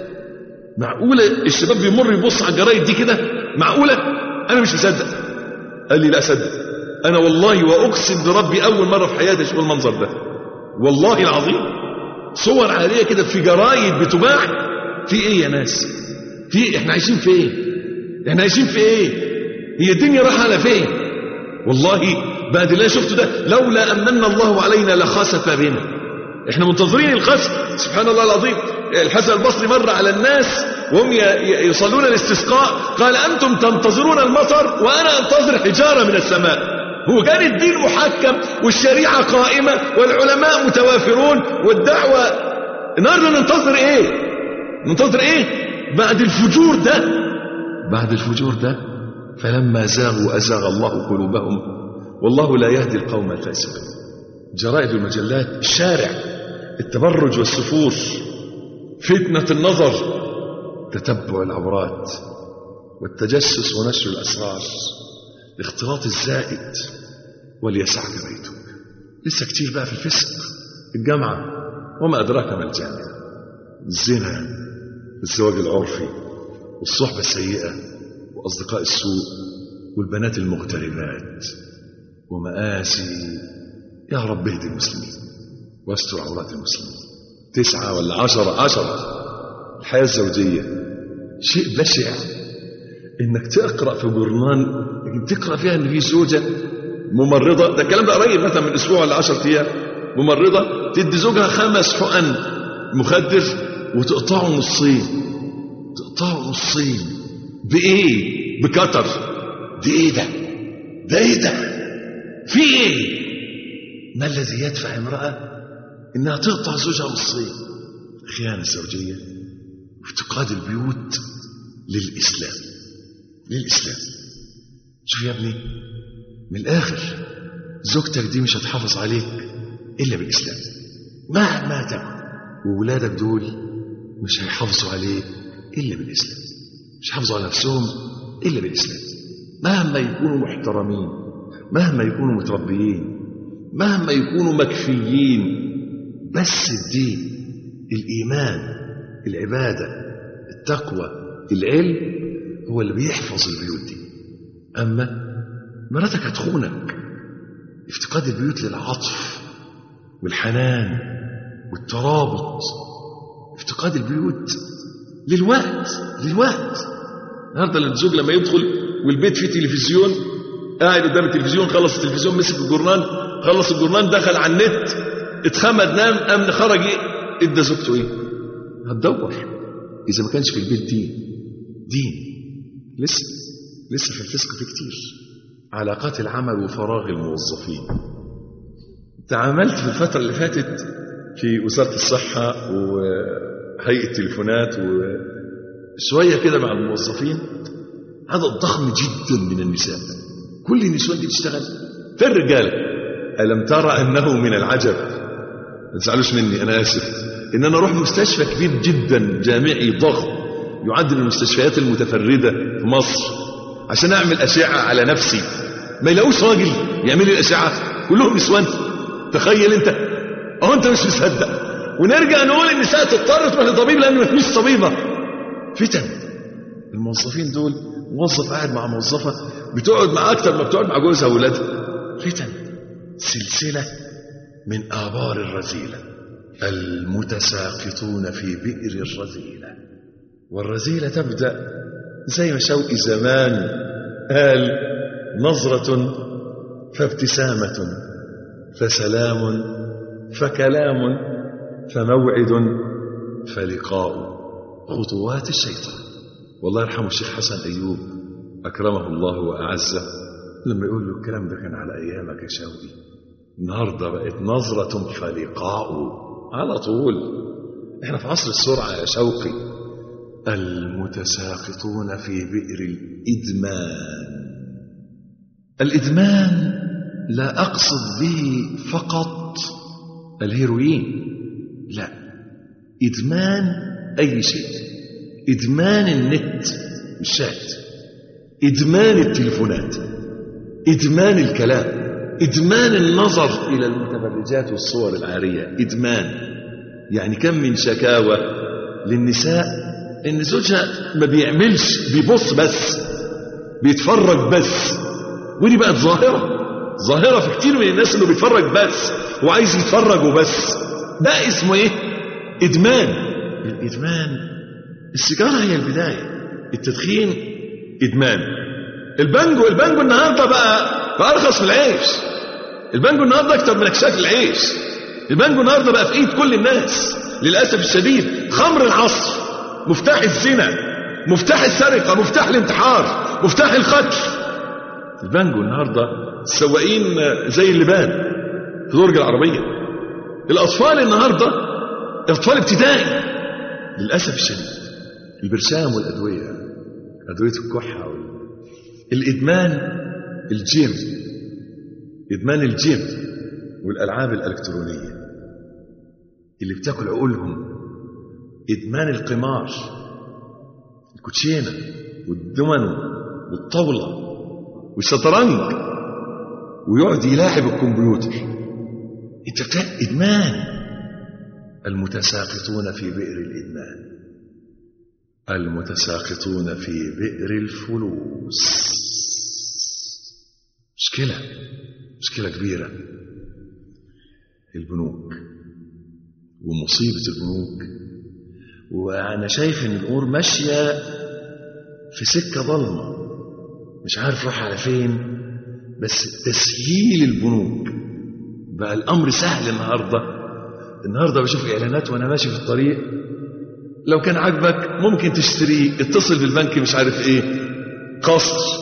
معقولة الشباب بيمر يبص على الجرايد دي كده معقولة أنا مش مصدق قال لي لا أصدق أنا والله وأقسم بربي أول مرة في حياتي أشوف المنظر ده والله العظيم صور عالية كده في جرايد بتباع في إيه يا ناس في إحنا عايشين في إيه إحنا عايشين في إيه هي الدنيا رايحة على فين والله بعد اللي أنا شفته ده لولا أمن الله علينا لخسف بنا احنا منتظرين الخسف سبحان الله العظيم الحسن البصري مر على الناس وهم ي- ي- يصلون الاستسقاء قال أنتم تنتظرون المطر وأنا أنتظر حجارة من السماء هو كان الدين محكم والشريعة قائمة والعلماء متوافرون والدعوة النهارده ننتظر ايه ننتظر ايه بعد الفجور ده بعد الفجور ده فلما زاغوا أزاغ الله قلوبهم والله لا يهدي القوم الفاسقين جرائد المجلات الشارع التبرج والسفور فتنة النظر تتبع العورات والتجسس ونشر الأسرار الاختلاط الزائد وليسعك بيتك لسه كتير بقى في الفسق الجامعة وما أدراك ما الجامعة الزنا الزواج العرفي والصحبة السيئة وأصدقاء السوء والبنات المغتربات ومآسي يا رب اهدي المسلمين واستر عورات المسلمين تسعة ولا عشرة عشرة الحياة الزوجية شيء بشع انك تقرا في جورنال انك تقرا فيها ان في زوجه ممرضه ده الكلام ده قريب مثلا من اسبوع ولا 10 ايام ممرضه تدي زوجها خمس حقن مخدر وتقطعه نصين تقطعه نصين بايه بكتر دي ايه ده ده ايه ده في ايه ما الذي يدفع امراه انها تقطع زوجها نصين خيانه زوجيه افتقاد البيوت للاسلام للإسلام شوف يا ابني من الآخر زوجتك دي مش هتحافظ عليك إلا بالإسلام مهما تكن وولادك دول مش هيحافظوا عليك إلا بالإسلام مش هيحافظوا على نفسهم إلا بالإسلام مهما يكونوا محترمين مهما يكونوا متربيين مهما يكونوا مكفيين بس الدين الإيمان العبادة التقوى العلم هو اللي بيحفظ البيوت دي أما مراتك هتخونك افتقاد البيوت للعطف والحنان والترابط افتقاد البيوت للوقت للوقت النهارده الزوج لما يدخل والبيت فيه تلفزيون قاعد قدام التلفزيون خلص التلفزيون مسك الجورنال خلص الجورنال دخل على النت اتخمد نام امن خرج ادى زوجته ايه هتدور اذا ما كانش في البيت دين دين لسه لسه في الفسق في كتير علاقات العمل وفراغ الموظفين تعاملت في الفترة اللي فاتت في وزارة الصحة وهيئة التليفونات وشوية كده مع الموظفين عدد ضخم جدا من النساء كل النسوان دي بتشتغل في الرجالة ألم ترى أنه من العجب ما تزعلوش مني أنا آسف إن أنا أروح مستشفى كبير جدا جامعي ضخم يعد من المستشفيات المتفردة في مصر عشان أعمل أشعة على نفسي ما يلاقوش راجل يعمل لي الأشعة كلهم نسوان تخيل أنت أهو أنت مش مصدق ونرجع نقول النساء تضطر تروح لطبيب لأن مفيش طبيبة فتن الموظفين دول موظف قاعد مع موظفة بتقعد مع أكتر ما بتقعد مع جوزها وولادها فتن سلسلة من آبار الرذيلة المتساقطون في بئر الرذيلة والرذيلة تبدأ زي ما شوقي زمان قال نظرة فابتسامة فسلام فكلام فموعد فلقاء خطوات الشيطان والله يرحمه الشيخ حسن أيوب أكرمه الله وأعزه لما يقول له الكلام ده كان على أيامك يا شوقي النهاردة بقت نظرة فلقاء على طول احنا في عصر السرعة يا شوقي المتساقطون في بئر الإدمان الإدمان لا أقصد به فقط الهيروين لا إدمان أي شيء إدمان النت الشات إدمان التليفونات إدمان الكلام إدمان النظر إلى المتبرجات والصور العارية إدمان يعني كم من شكاوى للنساء إن زوجها ما بيعملش بيبص بس بيتفرج بس ودي بقت ظاهرة ظاهرة في كتير من الناس اللي بيتفرج بس وعايز يتفرج وبس ده اسمه ايه ادمان الادمان السيجارة هي البداية التدخين ادمان البانجو البانجو النهارده بقى بقى ارخص من العيش البانجو النهارده اكتر من اكشاك العيش البانجو النهارده بقى في ايد كل الناس للاسف الشديد خمر العصر مفتاح الزنا مفتاح السرقه مفتاح الانتحار مفتاح القتل البانجو النهارده السواقين زي اللبان في درج العربيه الاطفال النهارده اطفال ابتدائي للاسف الشديد البرشام والادويه ادويه الكحه وال... الادمان الجيم ادمان الجيم والالعاب الالكترونيه اللي بتاكل عقولهم ادمان القمار الكوتشينه والدومينو والطاوله والشطرنج ويقعد يلاعب الكمبيوتر انت بتاع ادمان المتساقطون في بئر الادمان المتساقطون في بئر الفلوس مشكله مشكله كبيره البنوك ومصيبه البنوك وانا شايف ان الامور ماشيه في سكه ضلمه مش عارف راح على فين بس تسهيل البنوك بقى الامر سهل النهارده النهارده بشوف اعلانات وانا ماشي في الطريق لو كان عاجبك ممكن تشتريه اتصل بالبنك مش عارف ايه قصر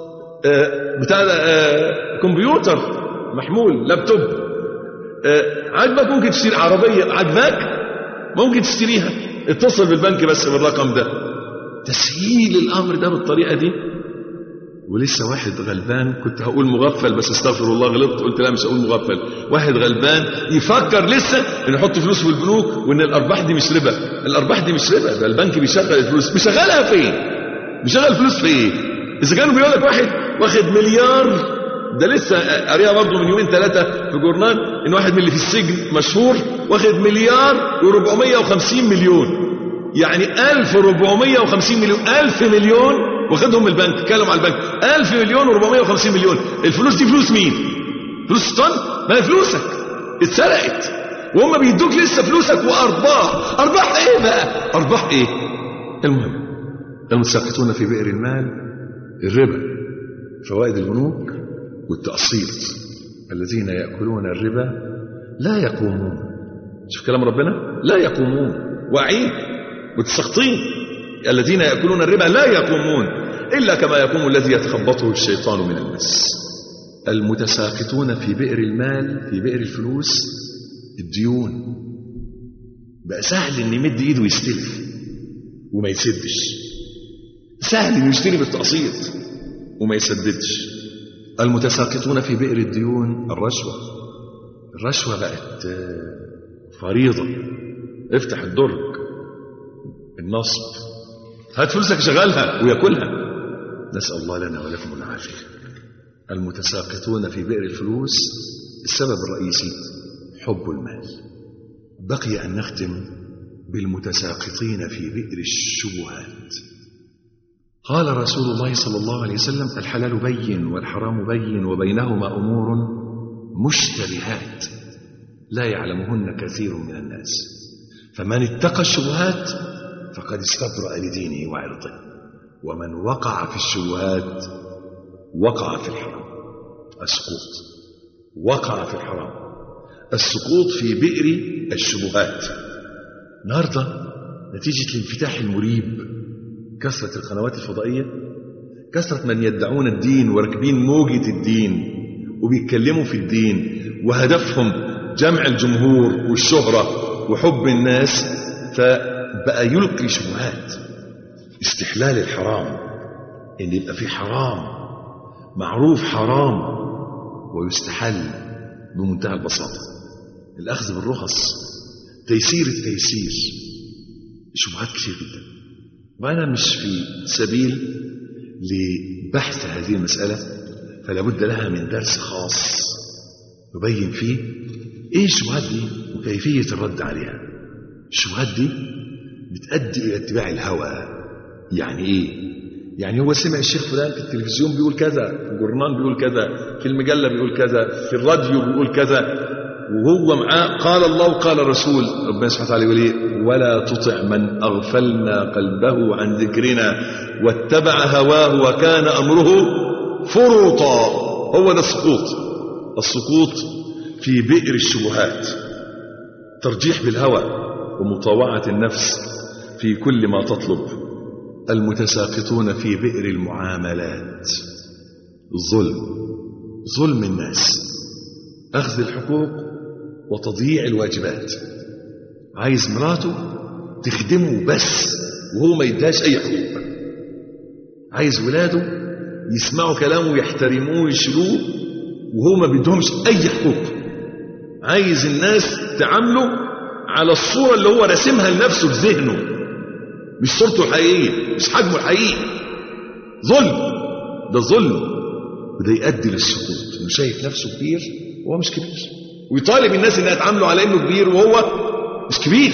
آه بتاع آه كمبيوتر محمول لابتوب آه عاجبك ممكن تشتري عربيه عاجباك ممكن تشتريها اتصل بالبنك بس بالرقم ده تسهيل الامر ده بالطريقه دي ولسه واحد غلبان كنت هقول مغفل بس استغفر الله غلطت قلت لا مش هقول مغفل واحد غلبان يفكر لسه ان يحط فلوس في البنوك وان الارباح دي مش ربا الارباح دي مش ربا ده البنك بيشغل الفلوس بيشغلها فين بيشغل الفلوس في ايه اذا كانوا بيقول لك واحد واخد مليار ده لسه قاريها برضه من يومين ثلاثه في جورنال ان واحد من اللي في السجن مشهور واخد مليار و450 مليون يعني 1450 مليون 1000 مليون واخدهم من البنك اتكلم على البنك 1000 مليون و450 مليون الفلوس دي فلوس مين فلوس الشيطان ما هي فلوسك اتسرقت وهم بيدوك لسه فلوسك وارباح ارباح ايه بقى ارباح ايه المهم المتساقطون في بئر المال الربا فوائد البنوك والتقسيط الذين ياكلون الربا لا يقومون شوف كلام ربنا لا يقومون واعين متسخطين الذين يأكلون الربا لا يقومون إلا كما يقوم الذي يتخبطه الشيطان من المس المتساقطون في بئر المال في بئر الفلوس الديون بقى سهل ان يمد ايده ويستلف وما يسدش سهل انه يشتري بالتقسيط وما يسددش المتساقطون في بئر الديون الرشوة الرشوة بقت فريضة افتح الدرج النصب هات فلوسك شغلها وياكلها نسأل الله لنا ولكم العافية المتساقطون في بئر الفلوس السبب الرئيسي حب المال بقي أن نختم بالمتساقطين في بئر الشبهات قال رسول الله صلى الله عليه وسلم الحلال بين والحرام بين وبينهما أمور مشتبهات لا يعلمهن كثير من الناس فمن اتقى الشبهات فقد استبرأ لدينه وعرضه ومن وقع في الشبهات وقع في الحرام السقوط وقع في الحرام السقوط في بئر الشبهات النهارده نتيجة الانفتاح المريب كثرة القنوات الفضائية كثرة من يدعون الدين وراكبين موجة الدين وبيتكلموا في الدين وهدفهم جمع الجمهور والشهرة وحب الناس فبقى يلقي شبهات استحلال الحرام ان يبقى في حرام معروف حرام ويستحل بمنتهى البساطة الأخذ بالرخص تيسير التيسير شبهات كثير جدا وأنا مش في سبيل لبحث هذه المسألة فلا بد لها من درس خاص نبين فيه ايه الشبهات دي وكيفية الرد عليها الشبهات دي بتؤدي إلى اتباع الهوى يعني ايه يعني هو سمع الشيخ فلان في التلفزيون بيقول كذا في الجورنال بيقول كذا في المجلة بيقول كذا في الراديو بيقول كذا وهو معاه قال الله وقال الرسول ربنا سبحانه وتعالى يقول ايه ولا تطع من اغفلنا قلبه عن ذكرنا واتبع هواه وكان امره فرطا هو ده السقوط السقوط في بئر الشبهات ترجيح بالهوى ومطاوعة النفس في كل ما تطلب المتساقطون في بئر المعاملات الظلم ظلم الناس أخذ الحقوق وتضييع الواجبات عايز مراته تخدمه بس وهو ما يداش أي حقوق عايز ولاده يسمعوا كلامه ويحترموه ويشيلوه وهو ما بيدهمش أي حقوق عايز الناس تعامله على الصورة اللي هو راسمها لنفسه في ذهنه مش صورته الحقيقية مش حجمه الحقيقي ظلم ده ظلم وده يؤدي للسقوط انه شايف نفسه كبير وهو مش كبير ويطالب الناس انها تعامله على انه كبير وهو مش كبير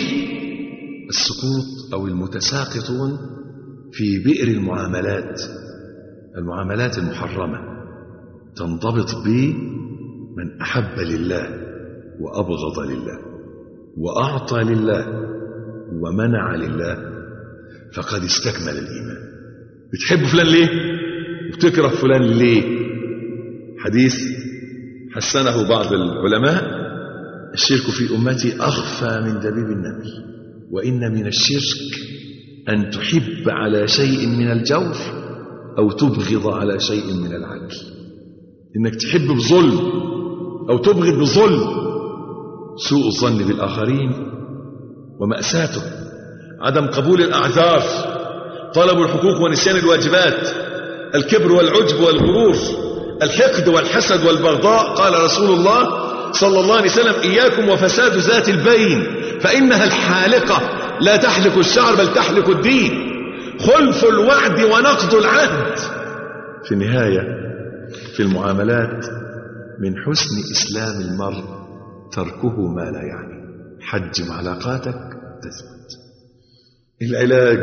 السقوط او المتساقطون في بئر المعاملات المعاملات المحرمة تنضبط به من أحب لله وأبغض لله وأعطى لله ومنع لله فقد استكمل الإيمان بتحب فلان ليه وبتكره فلان ليه حديث حسنه بعض العلماء الشرك في أمتي أخفى من دبيب النمل وإن من الشرك أن تحب على شيء من الجور أو تبغض على شيء من العدل إنك تحب بظلم أو تبغض بظلم سوء الظن بالآخرين ومأساته عدم قبول الأعذار طلب الحقوق ونسيان الواجبات الكبر والعجب والغرور الحقد والحسد والبغضاء قال رسول الله صلى الله عليه وسلم إياكم وفساد ذات البين فإنها الحالقة لا تحلق الشعر بل تحلق الدين خلف الوعد ونقض العهد في النهاية في المعاملات من حسن إسلام المرء تركه ما لا يعني حجم علاقاتك تثبت العلاج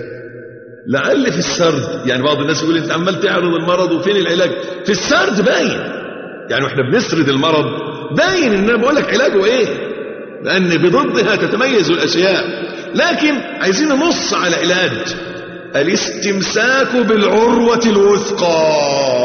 لعل في السرد يعني بعض الناس يقول انت عمال تعرض المرض وفين العلاج في السرد باين يعني واحنا بنسرد المرض باين ان انا بقول لك علاجه ايه لان بضدها تتميز الاشياء لكن عايزين نص على علاج الاستمساك بالعروة الوثقى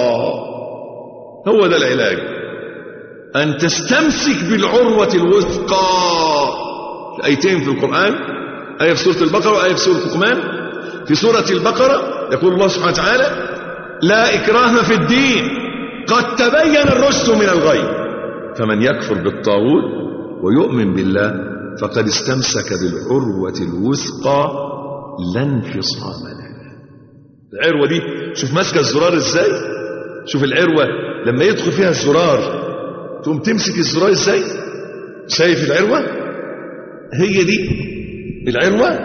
هو ده العلاج أن تستمسك بالعروة الوثقى في آيتين في القرآن آية في سورة البقرة وآية في سورة لقمان في سورة البقرة يقول الله سبحانه وتعالى لا إكراه في الدين قد تبين الرشد من الغي فمن يكفر بالطاغوت ويؤمن بالله فقد استمسك بالعروة الوثقى لا انفصام لها العروة دي شوف ماسكة الزرار ازاي شوف العروة لما يدخل فيها الزرار تقوم تمسك الزرار ازاي شايف العروة هي دي العروة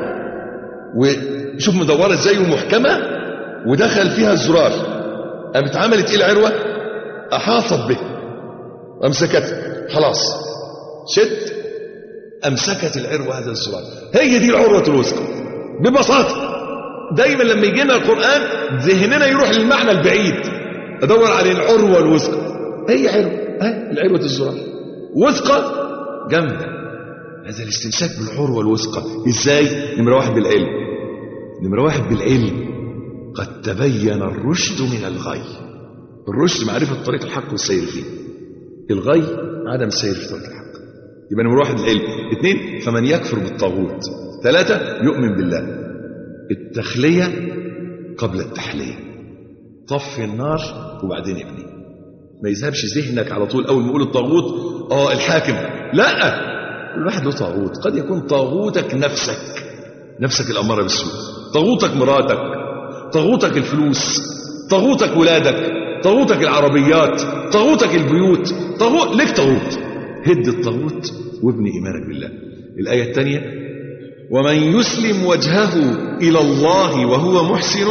وشوف مدورة ازاي ومحكمة ودخل فيها الزرار قامت عملت ايه العروة احاطت به وامسكته خلاص شد امسكت العروة هذا الزرار هي دي العروة الوثقى ببساطة دايما لما يجينا القرآن ذهننا يروح للمعنى البعيد ادور على العروة الوثقى هي عروة هاي العروة الزرار وثقى جامدة هذا الاستمساك بالعروة الوثقى ازاي نمرة واحد بالعلم نمرة واحد بالعلم قد تبين الرشد من الغي الرشد معرفة طريق الحق والسير فيه الغي عدم السير في طريق الحق يبقى نمرة واحد العلم اثنين فمن يكفر بالطاغوت ثلاثة يؤمن بالله التخلية قبل التحلية طفي النار وبعدين ابني ما يذهبش ذهنك على طول اول ما يقول الطاغوت اه الحاكم لا كل واحد له طاغوت قد يكون طاغوتك نفسك نفسك الاماره بالسوء طاغوتك مراتك طاغوتك الفلوس طاغوتك ولادك طاغوتك العربيات طاغوتك البيوت طاغوت لك طاغوت هد الطاغوت وابني إيمانك بالله الآية الثانية ومن يسلم وجهه إلى الله وهو محسن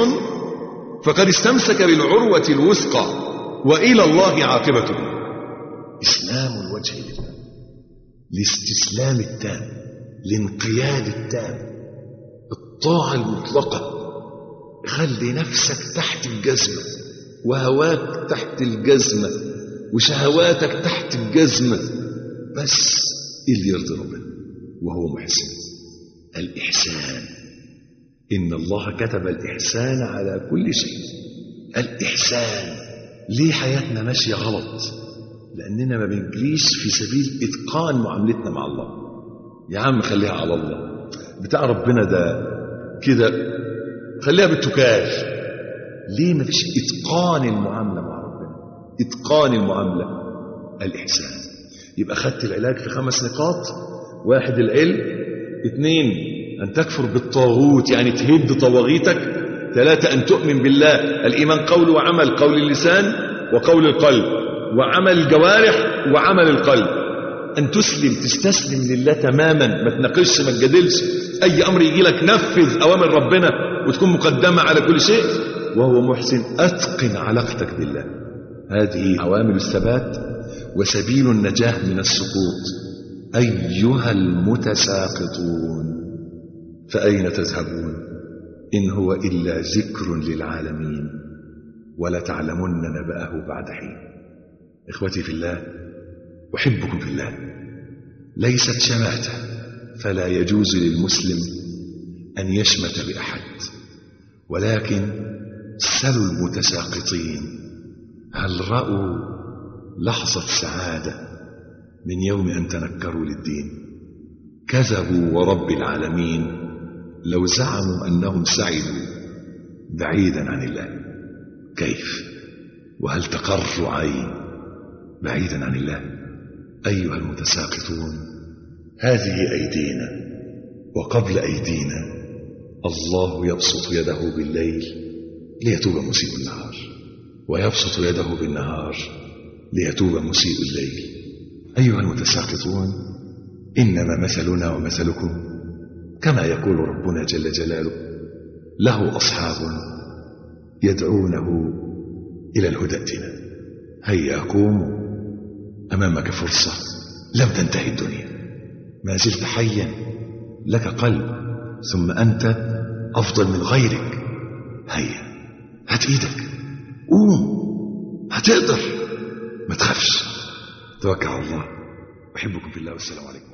فقد استمسك بالعروة الوثقى وإلى الله عاقبته إسلام الوجه لله الاستسلام التام الانقياد التام الطاعة المطلقة خلي نفسك تحت الجزمة وهواك تحت الجزمة وشهواتك تحت الجزمة بس اللي يرضي ربنا وهو محسن الإحسان إن الله كتب الإحسان على كل شيء الإحسان ليه حياتنا ماشية غلط لأننا ما بنجريش في سبيل إتقان معاملتنا مع الله يا عم خليها على الله بتاع ربنا ده كده خليها بالتكال ليه ما فيش إتقان المعاملة مع ربنا إتقان المعاملة الإحسان يبقى خدت العلاج في خمس نقاط واحد العلم اثنين أن تكفر بالطاغوت يعني تهد طواغيتك ثلاثة أن تؤمن بالله الإيمان قول وعمل قول اللسان وقول القلب وعمل الجوارح وعمل القلب أن تسلم تستسلم لله تماما ما تناقشش ما تجادلش أي أمر يجي لك نفذ أوامر ربنا وتكون مقدمة على كل شيء وهو محسن أتقن علاقتك بالله هذه عوامل الثبات وسبيل النجاة من السقوط أيها المتساقطون فأين تذهبون إن هو إلا ذكر للعالمين ولتعلمن نبأه بعد حين إخوتي في الله أحبكم في الله ليست شماتة فلا يجوز للمسلم أن يشمت بأحد ولكن سلوا المتساقطين هل رأوا لحظة سعادة من يوم أن تنكروا للدين كذبوا ورب العالمين لو زعموا أنهم سعدوا بعيدا عن الله كيف وهل تقر عين بعيدا عن الله أيها المتساقطون هذه أيدينا وقبل أيدينا الله يبسط يده بالليل ليتوب مسيء النهار ويبسط يده بالنهار ليتوب مسيء الليل أيها المتساقطون إنما مثلنا ومثلكم كما يقول ربنا جل جلاله له أصحاب يدعونه إلى الهدى ائتنا هيا قوموا أمامك فرصة لم تنتهي الدنيا ما زلت حيا لك قلب ثم أنت أفضل من غيرك هيا هات إيدك قوم هتقدر ما تخافش توكل على الله أحبكم في الله والسلام عليكم